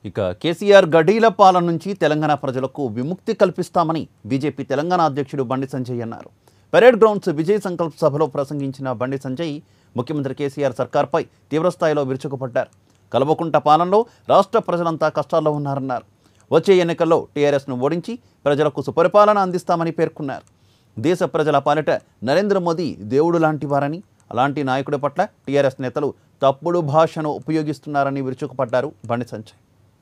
ఇక కేసీఆర్ గడీల పాలన నుంచి తెలంగాణ ప్రజలకు విముక్తి కల్పిస్తామని బీజేపీ తెలంగాణ అధ్యక్షుడు బండి సంజయ్ అన్నారు పెరేడ్ గ్రౌండ్స్ విజయ్ సంకల్ప్ సభలో ప్రసంగించిన బండి సంజయ్ ముఖ్యమంత్రి కేసీఆర్ సర్కార్పై తీవ్రస్థాయిలో విరుచుకుపడ్డారు కల్వకుంట పాలనలో రాష్ట్ర ప్రజలంతా కష్టాల్లో ఉన్నారన్నారు వచ్చే ఎన్నికల్లో టీఆర్ఎస్ను ఓడించి ప్రజలకు సుపరిపాలన అందిస్తామని పేర్కొన్నారు దేశ ప్రజల పాలిట నరేంద్ర మోదీ దేవుడు లాంటి వారని అలాంటి నాయకుడి పట్ల టీఆర్ఎస్ నేతలు తప్పుడు భాషను ఉపయోగిస్తున్నారని విరుచుకుపడ్డారు బండి సంజయ్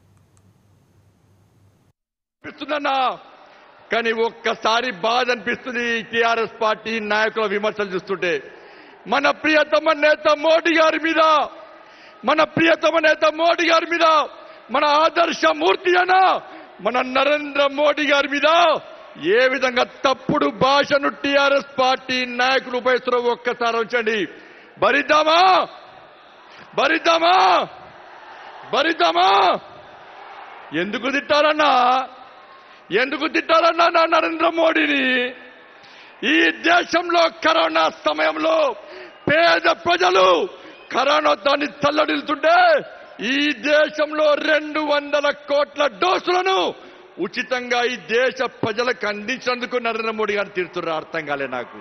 అనిపిస్తుందన్నా కానీ ఒక్కసారి బాధ అనిపిస్తుంది టిఆర్ఎస్ పార్టీ నాయకుల విమర్శలు చూస్తుంటే మన ప్రియతమ నేత మోడీ గారి మీద మన ప్రియతమ నేత మోడీ గారి మీద మన ఆదర్శ మూర్తి అయిన మన నరేంద్ర మోడీ గారి మీద ఏ విధంగా తప్పుడు భాషను టిఆర్ఎస్ పార్టీ నాయకులు ఉపయోగిస్తున్నారో ఒక్కసారి ఉంచండి భరిద్దామా భరిద్దామా భరిద్దామా ఎందుకు తిట్టారన్నా ఎందుకు తిట్టారన్నా నా నరేంద్ర మోడీని ఈ దేశంలో కరోనా సమయంలో పేద ప్రజలు కరోనా దాన్ని తల్లడిల్తుంటే ఈ దేశంలో రెండు వందల కోట్ల డోసులను ఉచితంగా ఈ దేశ ప్రజలకు అందించినందుకు నరేంద్ర మోడీ గారు తీరుతున్నారు అర్థం కాలే నాకు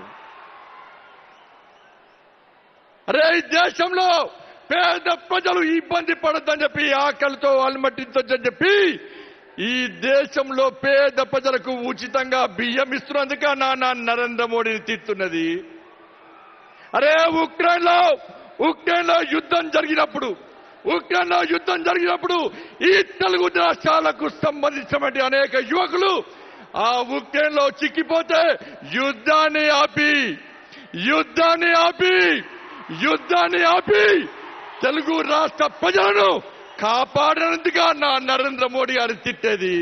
అరే ఈ దేశంలో పేద ప్రజలు ఇబ్బంది పడొద్దని చెప్పి ఆకలితో అలమటించొద్దని చెప్పి ఈ దేశంలో పేద ప్రజలకు ఉచితంగా బియ్యం ఇస్తున్నందుక నాన్న నరేంద్ర మోడీని తీర్తున్నది అరే ఉక్రెయిన్ లో ఉక్రెయిన్ లో యుద్ధం జరిగినప్పుడు ఉక్రెయిన్ లో యుద్ధం జరిగినప్పుడు ఈ తెలుగు రాష్ట్రాలకు సంబంధించినటువంటి అనేక యువకులు ఆ ఉక్రెయిన్ లో చిక్కిపోతే యుద్ధాన్ని ఆపి యుద్ధాన్ని ఆపి యుద్ధాన్ని ఆపి తెలుగు రాష్ట్ర ప్రజలను కాపాడినందుగా నా నరేంద్ర మోడీ గారు తిట్టేది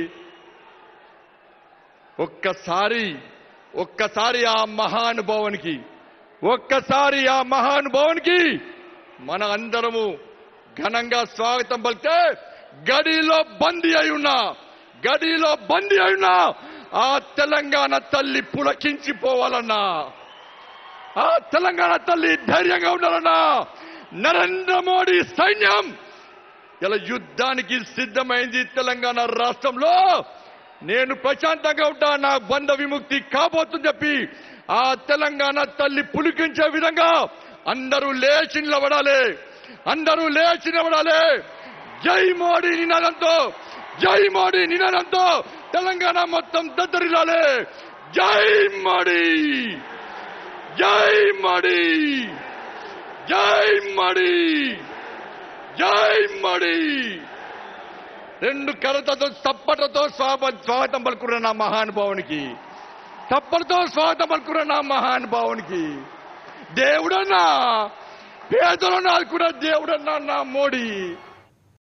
ఒక్కసారి ఒక్కసారి ఆ మహానుభావునికి ఒక్కసారి ఆ మహానుభావునికి మన అందరము ఘనంగా స్వాగతం పలితే గడిలో బందీ అయి ఉన్నా గడిలో బందీ అయి ఉన్నా ఆ తెలంగాణ తల్లి పులకించిపోవాలన్నా ఆ తెలంగాణ తల్లి ధైర్యంగా ఉండాలన్నా నరేంద్ర మోడీ సైన్యం ఇలా యుద్ధానికి సిద్ధమైంది తెలంగాణ రాష్ట్రంలో నేను ప్రశాంతంగా ఉంటా నా బంధ విముక్తి కాబోతుందని చెప్పి ఆ తెలంగాణ తల్లి పులికించే విధంగా అందరూ లేచి నిలబడాలి అందరూ లేచి నిలబడాలి జై మోడీ నినాదంతో జై మోడీ నినాదంతో తెలంగాణ మొత్తం దద్దరిల్లాలి జై మోడీ జై మోడీ జై మోడీ జై మోడీ రెండు కరతతో తప్పటతో స్వాగ స్వాగతం పలుకున్న నా మహానుభావునికి తప్పలతో స్వాగతం పలుకున్న నా మహానుభావునికి దేవుడన్నా పేదలను ఆదుకున్న దేవుడన్నా నా మోడీ